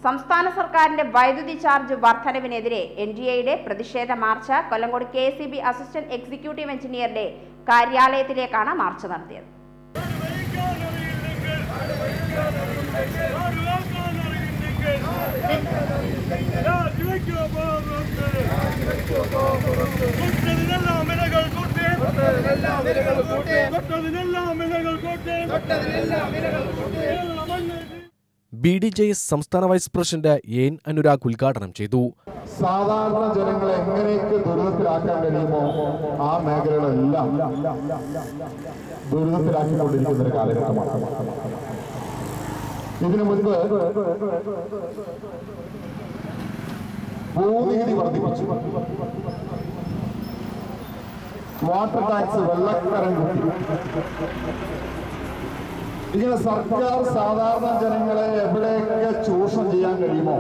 സംസ്ഥാന സർക്കാരിന്റെ വൈദ്യുതി ചാർജ് വർധനവിനെതിരെ എൻ ഡി എയുടെ പ്രതിഷേധ march Kollengode K C B assistant executive എഞ്ചിനീയറുടെ കാര്യാലയത്തിലേക്കാണ് മാർച്ച് നടത്തിയത് ബി ഡി ജെ എസ് സംസ്ഥാന വൈസ് പ്രസിഡന്റ് എൻ അനുരാഗ് ഉദ്ഘാടനം ചെയ്തു സാധാരണ ജനങ്ങളെ എങ്ങനെയൊക്കെ ദുരിതത്തിലാക്കാൻ കഴിയുമോ ആ മേഖലകളെല്ലാം ദുരിതത്തിലാക്കിക്കൊണ്ടിരിക്കുന്ന ഒരു കാലഘട്ടമാണ് ഇതിനു മുൻപ് ഭൂനികുതി വർദ്ധിപ്പിച്ചു വാട്ടർ ടാക്സ് വെള്ളക്കരം കൂട്ടി ഇങ്ങനെ സർക്കാർ സാധാരണ ജനങ്ങളെ എവിടെയൊക്കെ ചൂഷണം ചെയ്യാൻ കഴിയുമോ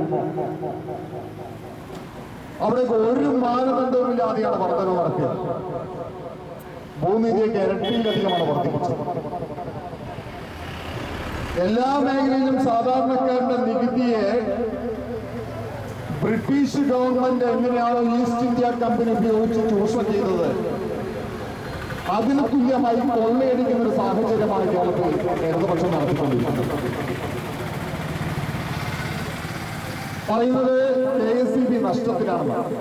അവിടേക്ക് ഒരു മാനദണ്ഡവും ഇല്ലാതെയാണ് വർധന നടത്തിയത് ഭൂനിധിയൊക്കെ ഇരട്ടിയിലധികമാണ് വർദ്ധിപ്പിച്ചത് എല്ലാ മേഖലയിലും സാധാരണക്കാരന്റെ നികുതിയെ ബ്രിട്ടീഷ് ഗവൺമെന്റ് എങ്ങനെയാണോ ഈസ്റ്റ് ഇന്ത്യ കമ്പനി ഉപയോഗിച്ച് ചൂഷണം ചെയ്തത് അതിന് തുല്യമായി കൊള്ളയടിക്കുന്ന ഒരു സാഹചര്യമാണ് കേരളത്തിൽ ഇടതുപക്ഷം നടത്തിക്കൊണ്ടിരിക്കുന്നത് പറയുന്നത് കെ എസ് ഇ ബി നഷ്ടത്തിലാണെന്നാണ്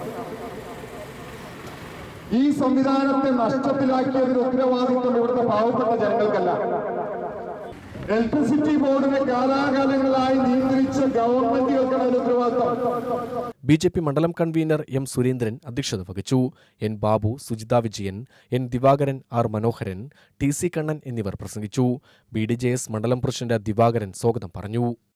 ഈ സംവിധാനത്തെ നഷ്ടത്തിലാക്കിയതിന് ഉത്തരവാദിത്വം ഇവിടുത്തെ പാവപ്പെട്ട ജനങ്ങൾക്കല്ല ഇലക്ട്രിസിറ്റി ബോർഡിനെ കാലാകാലങ്ങളായി നിയന്ത്രിച്ച ഗവൺമെന്റുകൾക്കാണ് അതിന് ഉത്തരവാദിത്വം ബി ജെ പി മണ്ഡലം കൺവീനർ എം സുരേന്ദ്രൻ അധ്യക്ഷത വഹിച്ചു N Babu Sujitha Vijayan N Divakaran R Manoharan T C Kannan എന്നിവർ പ്രസംഗിച്ചു ബി ഡി ജെ എസ് മണ്ഡലം പ്രസിഡന്റ് ദിവാകരൻ സ്വാഗതം പറഞ്ഞു